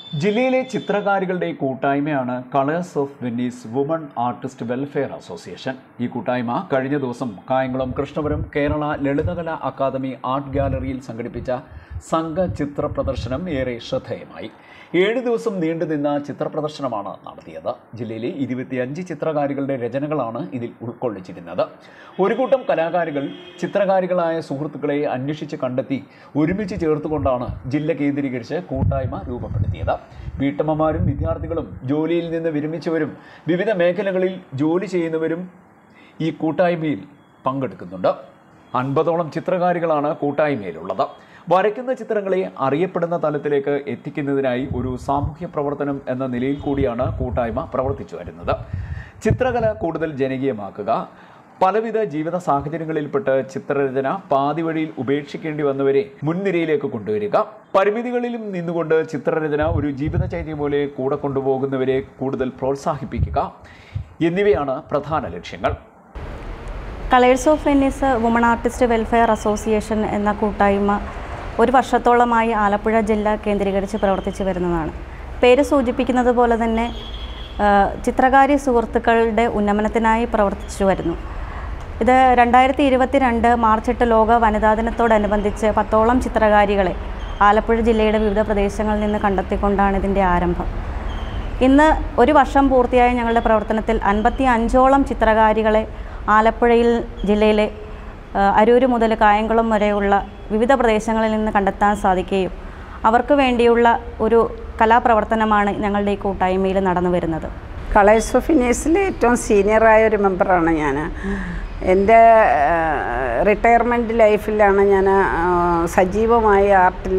ജില്ലയിലെ ചിത്രകാരികളുടെ കൂട്ടായ്മയാണ് colours of Venice woman artist welfare association ഈ കൂട്ടായ്മ കഴിഞ്ഞ ദിവസം കായംകുളം കൃഷ്ണപുരം കേരള ലളിതകലാ അക്കാദമി ആർട്ട് ഗാലറിയിൽ സംഘടിപ്പിച്ച സംഘ ചിത്ര പ്രദർശനം ഏറെ ശ്രദ്ധേയമായി ഏഴ് ദിവസം നീണ്ടുനിന്ന ചിത്ര പ്രദർശനമാണ് നടത്തിയത് ജില്ലയിലെ ഇരുപത്തിയഞ്ച് ചിത്രകാരികളുടെ രചനകളാണ് ഇതിൽ ഉൾക്കൊള്ളിച്ചിരുന്നത് ഒരു കൂട്ടം കലാകാരികൾ ചിത്രകാരികളായ സുഹൃത്തുക്കളെ അന്വേഷിച്ച് കണ്ടെത്തി ഒരുമിച്ച് ചേർത്തുകൊണ്ടാണ് ജില്ല കേന്ദ്രീകരിച്ച് കൂട്ടായ്മ രൂപപ്പെടുത്തിയത് വീട്ടമ്മമാരും വിദ്യാർത്ഥികളും ജോലിയിൽ നിന്ന് വിരമിച്ചവരും വിവിധ മേഖലകളിൽ ജോലി ചെയ്യുന്നവരും ഈ കൂട്ടായ്മയിൽ പങ്കെടുക്കുന്നുണ്ട് അൻപതോളം ചിത്രകാരികളാണ് കൂട്ടായ്മയിലുള്ളത് വരയ്ക്കുന്ന ചിത്രങ്ങളെ അറിയപ്പെടുന്ന തലത്തിലേക്ക് എത്തിക്കുന്നതിനായി ഒരു സാമൂഹ്യ പ്രവർത്തനം എന്ന നിലയിൽ കൂടിയാണ് കൂട്ടായ്മ പ്രവർത്തിച്ചു വരുന്നത് ചിത്രകല കൂടുതൽ ജനകീയമാക്കുക പലവിധ ജീവിത സാഹചര്യങ്ങളിൽപ്പെട്ട് ചിത്രരചന പാതി വഴിയിൽ ഉപേക്ഷിക്കേണ്ടി വന്നവരെ മുൻനിരയിലേക്ക് കൊണ്ടുവരിക പരിമിതികളിലും നിന്നുകൊണ്ട് ചിത്രരചന ഒരു ജീവിതചൈത്യം പോലെ കൂടെ കൊണ്ടുപോകുന്നവരെ കൂടുതൽ പ്രോത്സാഹിപ്പിക്കുക എന്നിവയാണ് പ്രധാന ലക്ഷ്യങ്ങൾ colours of Venice woman artist welfare association എന്ന കൂട്ടായ്മ ഒരു വർഷത്തോളമായി ആലപ്പുഴ ജില്ല കേന്ദ്രീകരിച്ച് പ്രവർത്തിച്ചു വരുന്നതാണ് പേര് സൂചിപ്പിക്കുന്നത് പോലെ തന്നെ ആ, ചിത്രകാരി സുഹൃത്തുക്കളുടെ ഉന്നമനത്തിനായി പ്രവർത്തിച്ചു വരുന്നു ഇത് രണ്ടായിരത്തി ഇരുപത്തിരണ്ട് മാർച്ച് എട്ട് ലോക വനിതാ ദിനത്തോടനുബന്ധിച്ച് പത്തോളം ചിത്രകാരികളെ ആലപ്പുഴ ജില്ലയുടെ വിവിധ പ്രദേശങ്ങളിൽ നിന്ന് കണ്ടെത്തിക്കൊണ്ടാണ് ഇതിൻ്റെ ആരംഭം ഇന്ന് ഒരു വർഷം പൂർത്തിയായ ഞങ്ങളുടെ പ്രവർത്തനത്തിൽ അൻപത്തി അഞ്ചോളം ചിത്രകാരികളെ ആലപ്പുഴയിൽ ജില്ലയിലെ ആ, അരൂര് മുതൽ കായംകുളം വരെയുള്ള വിവിധ പ്രദേശങ്ങളിൽ നിന്ന് കണ്ടെത്താൻ സാധിക്കുകയും അവർക്ക് വേണ്ടിയുള്ള ഒരു കലാപ്രവർത്തനമാണ് ഞങ്ങളുടെ ഈ കൂട്ടായ്മയിൽ നടന്നു വരുന്നത് കളേഴ്സ് ഓഫ് ഇനേഴ്സിൽ ഏറ്റവും സീനിയറായ ഒരു മെമ്പറാണ് ഞാൻ എൻ്റെ റിട്ടയർമെൻറ്റ് ലൈഫിലാണ് ഞാൻ സജീവമായി ആർട്ടിൽ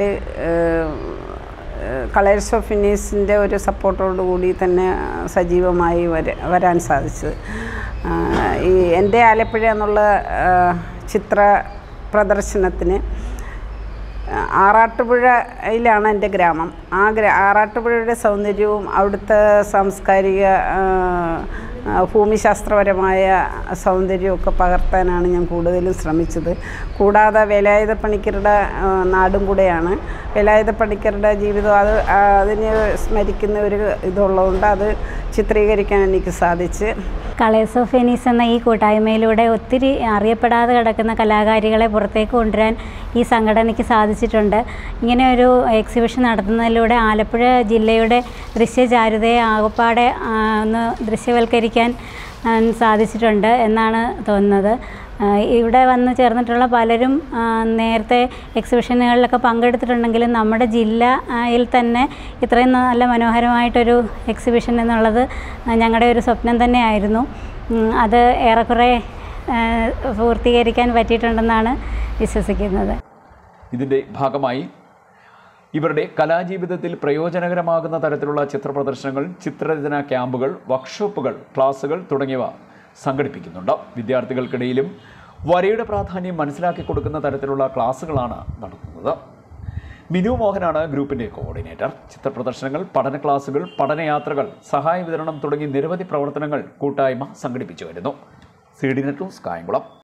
കളേഴ്സ് ഓഫ് ഇനേഴ്സിൻ്റെ ഒരു സപ്പോർട്ടോടു കൂടി തന്നെ സജീവമായി വര വരാൻ സാധിച്ചത് ആ, ഈ എൻ്റെ ആലപ്പുഴ എന്നുള്ള ആ, ചിത്ര പ്രദർശനത്തിന് ആറാട്ടുപുഴയിലാണ് എൻ്റെ ഗ്രാമം ആ ഗ്രാ ആറാട്ടുപുഴയുടെ സൗന്ദര്യവും അവിടുത്തെ സാംസ്കാരിക ആ, ആ, ഭൂമിശാസ്ത്രപരമായ സൗന്ദര്യമൊക്കെ പകർത്താനാണ് ഞാൻ കൂടുതലും ശ്രമിച്ചത് കൂടാതെ വേലായുധ പണിക്കരുടെ ആ, നാടും കൂടെയാണ് വേലായുധ പണിക്കരുടെ ജീവിതം അത് ആ, അതിനെ സ്മരിക്കുന്ന ഒരു ഇതുള്ളതുകൊണ്ട് അത് ചിത്രീകരിക്കാൻ എനിക്ക് സാധിച്ച് കളേഴ്സ് ഓഫ് വെനീസ് എന്ന ഈ കൂട്ടായ്മയിലൂടെ ഒത്തിരി അറിയപ്പെടാതെ കിടക്കുന്ന കലാകാരികളെ പുറത്തേക്ക് കൊണ്ടുവരാൻ ഈ സംഘടനയ്ക്ക് സാധിച്ചിട്ടുണ്ട് ഇങ്ങനെ ഒരു എക്സിബിഷൻ നടത്തുന്നതിലൂടെ ആലപ്പുഴ ജില്ലയുടെ ദൃശ്യചാരുതയെ ആകപ്പാടെ ആ, ഒന്ന് ദൃശ്യവൽക്കരിക്കാൻ ആ, സാധിച്ചിട്ടുണ്ട് എന്നാണ് തോന്നുന്നത് ആ, ഇവിടെ വന്ന് ചേർന്നിട്ടുള്ള പലരും ആ, നേരത്തെ എക്സിബിഷനുകളിലൊക്കെ പങ്കെടുത്തിട്ടുണ്ടെങ്കിലും നമ്മുടെ ജില്ലയിൽ തന്നെ ഇത്രയും നല്ല മനോഹരമായിട്ടൊരു എക്സിബിഷൻ എന്നുള്ളത് ആ, ഞങ്ങളുടെ ഒരു സ്വപ്നം തന്നെയായിരുന്നു ഉം, അത് ഏറെക്കുറെ ആ, പൂർത്തീകരിക്കാൻ പറ്റിയിട്ടുണ്ടെന്നാണ് വിശ്വസിക്കുന്നത് ഇതിൻ്റെ ഭാഗമായി ഇവരുടെ കലാജീവിതത്തിൽ പ്രയോജനകരമാകുന്ന തരത്തിലുള്ള ചിത്രപ്രദർശനങ്ങൾ ചിത്രരചന ക്യാമ്പുകൾ വർക്ക്ഷോപ്പുകൾ ക്ലാസുകൾ തുടങ്ങിയവ സംഘടിപ്പിക്കുന്നുണ്ട് വിദ്യാർത്ഥികൾക്കിടയിലും വരയുടെ പ്രാധാന്യം മനസ്സിലാക്കി കൊടുക്കുന്ന തരത്തിലുള്ള ക്ലാസുകളാണ് നടത്തുന്നത് മിനു മോഹനാണ് ഗ്രൂപ്പിൻ്റെ കോർഡിനേറ്റർ ചിത്രപ്രദർശനങ്ങൾ പഠന ക്ലാസുകൾ പഠനയാത്രകൾ സഹായ വിതരണം തുടങ്ങി നിരവധി പ്രവർത്തനങ്ങൾ കൂട്ടായ്മ സംഘടിപ്പിച്ചു വരുന്നു C D net news Kayamkulam